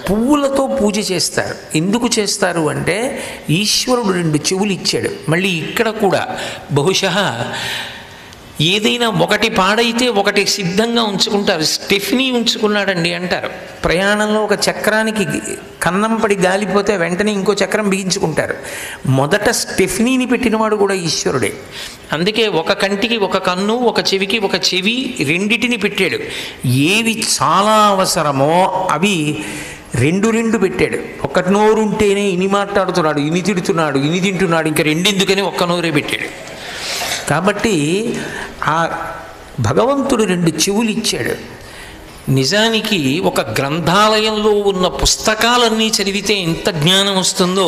పువ్వులతో పూజ చేస్తారు ఎందుకు చేస్తారు అంటే ఈశ్వరుడు రెండు చెవులు ఇచ్చాడు మళ్ళీ ఇక్కడ కూడా బహుశः ఏదైనా ఒకటి పాడైతే ఒకటి సిద్ధంగా ఉంచుకుంటారు స్టెఫ్నీ ఉంచుకున్నాడండి అంటారు ప్రయాణంలో ఒక చక్రానికి కన్నం పడి గాలిపోతే వెంటనే ఇంకో చక్రం బిగించుకుంటారు మొదట స్టెఫ్నీని పెట్టినవాడు కూడా ఈశ్వరుడే అందుకే ఒక కంటికి ఒక కన్ను ఒక చెవికి ఒక చెవి రెండిటిని పెట్టాడు ఏవి చాలా అవసరమో అవి రెండు రెండు పెట్టాడు ఒక నోరు ఉంటేనే ఇని మాట్లాడుతున్నాడు ఇని తిడుతున్నాడు ఇని తింటున్నాడు ఇంకా రెండెందుకని ఒక్క నోరే పెట్టాడు కాబట్టి ఆ భగవంతుడు రెండు చెవులు ఇచ్చాడు నిజానికి ఒక గ్రంథాలయంలో ఉన్న పుస్తకాలన్నీ చదివితే ఎంత జ్ఞానం వస్తుందో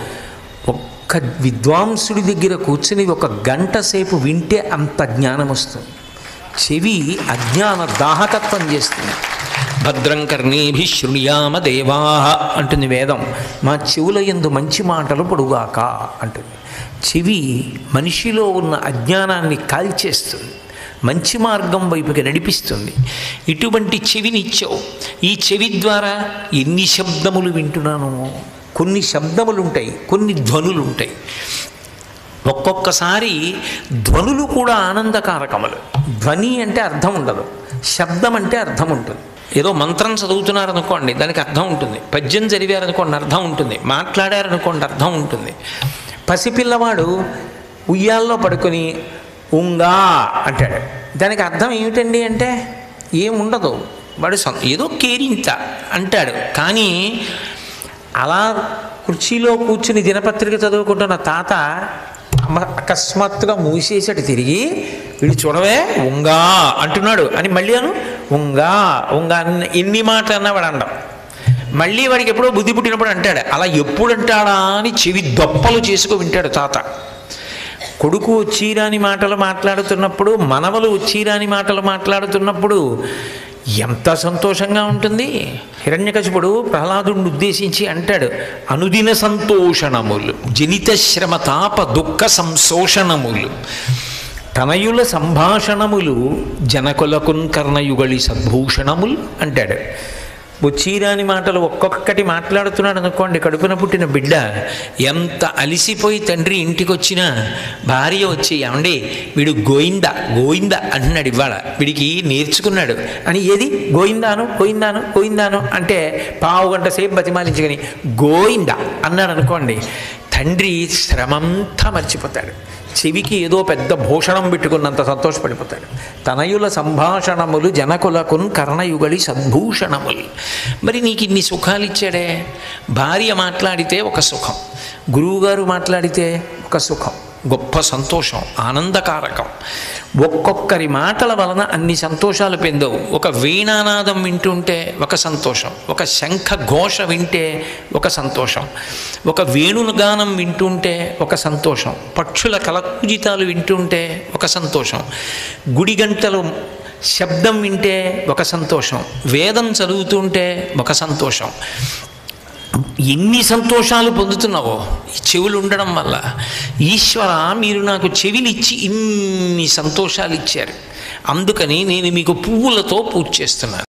ఒక్క విద్వాంసుడి దగ్గర కూర్చుని ఒక గంట సేపు వింటే అంత జ్ఞానం వస్తుంది చెవి అజ్ఞాన దాహకత్వం చేస్తుంది భద్రం కర్ణేభి శృణుయామ దేవా అంటుంది వేదం మా చెవుల ఎందు మంచి మాటలు పొడుగాక అంటుంది చెవి మనిషిలో ఉన్న అజ్ఞానాన్ని కాల్చేస్తుంది మంచి మార్గం వైపుకి నడిపిస్తుంది ఇటువంటి చెవినిచ్చావు ఈ చెవి ద్వారా ఎన్ని శబ్దములు వింటున్నాను కొన్ని శబ్దములు ఉంటాయి కొన్ని ధ్వనులు ఉంటాయి ఒక్కొక్కసారి ధ్వనులు కూడా ఆనందకారకములు ధ్వని అంటే అర్థం ఉండదు శబ్దం అంటే అర్థం ఉంటుంది ఏదో మంత్రం చదువుతున్నారనుకోండి దానికి అర్థం ఉంటుంది పద్యం చదివారనుకోండి అర్థం ఉంటుంది మాట్లాడారనుకోండి అర్థం ఉంటుంది పసిపిల్లవాడు ఉయ్యాల్లో పడుకొని ఉంగా అంటాడు దానికి అర్థం ఏమిటండి అంటే ఏం ఉండదు వాడు సం- ఏదో కేరింత అంటాడు కానీ అలా కుర్చీలో కూర్చుని దినపత్రిక చదువుకుంటున్న తాత అమ్మ- అకస్మాత్తుగా మూసేసాడు తిరిగి వీడు చూడవే ఉంగా అంటున్నాడు అని మళ్ళీ అను ఉంగా ఉంగా అన్న ఎన్ని మాటలు అన్నా వాడు అండం మళ్ళీ వాడికి ఎప్పుడో బుద్ధి పుట్టినప్పుడు అంటాడు అలా ఎప్పుడు అంటాడా అని చెవి దొప్పలు చేసుకు వింటాడు తాత కొడుకు వచ్చీరాని మాటలు మాట్లాడుతున్నప్పుడు మనవలు వచ్చీరాని మాటలు మాట్లాడుతున్నప్పుడు ఎంత సంతోషంగా ఉంటుంది హిరణ్యకశిపుడు ప్రహ్లాదుడిని ఉద్దేశించి అంటాడు అనుదిన సంతోషణములు జనిత శ్రమ తాప దుఃఖ సంశోషణములు తనయుల సంభాషణములు జనకులకున్ కర్ణయుగళి సద్భూషణములు అంటాడు బొచ్చీరాని మాటలు ఒక్కొక్కటి మాట్లాడుతున్నాడు అనుకోండి కడుపున పుట్టిన బిడ్డ ఎంత అలిసిపోయి తండ్రి ఇంటికి వచ్చినా భార్య వచ్చి ఏమండి వీడు గోయింద గోయింద అంటున్నాడు ఇవాళ వీడికి నేర్చుకున్నాడు అని ఏది గోయిందాను గోయిందాను గోయిందాను అంటే పావు గంట సేపు బతిమాలించుకొని గోయింద అన్నాడు అనుకోండి తండ్రి శ్రమంతా మర్చిపోతాడు చెవికి ఏదో పెద్ద భూషణం పెట్టుకున్నంత సంతోషపడిపోతాడు తనయుల సంభాషణములు జనకులకున్ కర్ణయుగళి సద్భూషణములు మరి నీకు ఇన్ని సుఖాలు ఇచ్చాడే భార్య మాట్లాడితే ఒక సుఖం గురువుగారు మాట్లాడితే ఒక సుఖం గొప్ప సంతోషం ఆనందకారకం ఒక్కొక్కరి మాటల వలన అన్ని సంతోషాలు పొందవు ఒక వీణానాదం వింటుంటే ఒక సంతోషం ఒక శంఖ ఘోష వింటే ఒక సంతోషం ఒక వేణును గానం వింటుంటే ఒక సంతోషం పక్షుల కలకూజితాలు వింటుంటే ఒక సంతోషం గుడి గంటలు శబ్దం వింటే ఒక సంతోషం వేదం చదువుతుంటే ఒక సంతోషం ఎన్ని సంతోషాలు పొందుతున్నావో ఈ చెవులు ఉండడం వల్ల ఈశ్వర మీరు నాకు చెవిలిచ్చి ఇన్ని సంతోషాలు ఇచ్చారు అందుకని నేను మీకు పువ్వులతో పూజ చేస్తున్నాను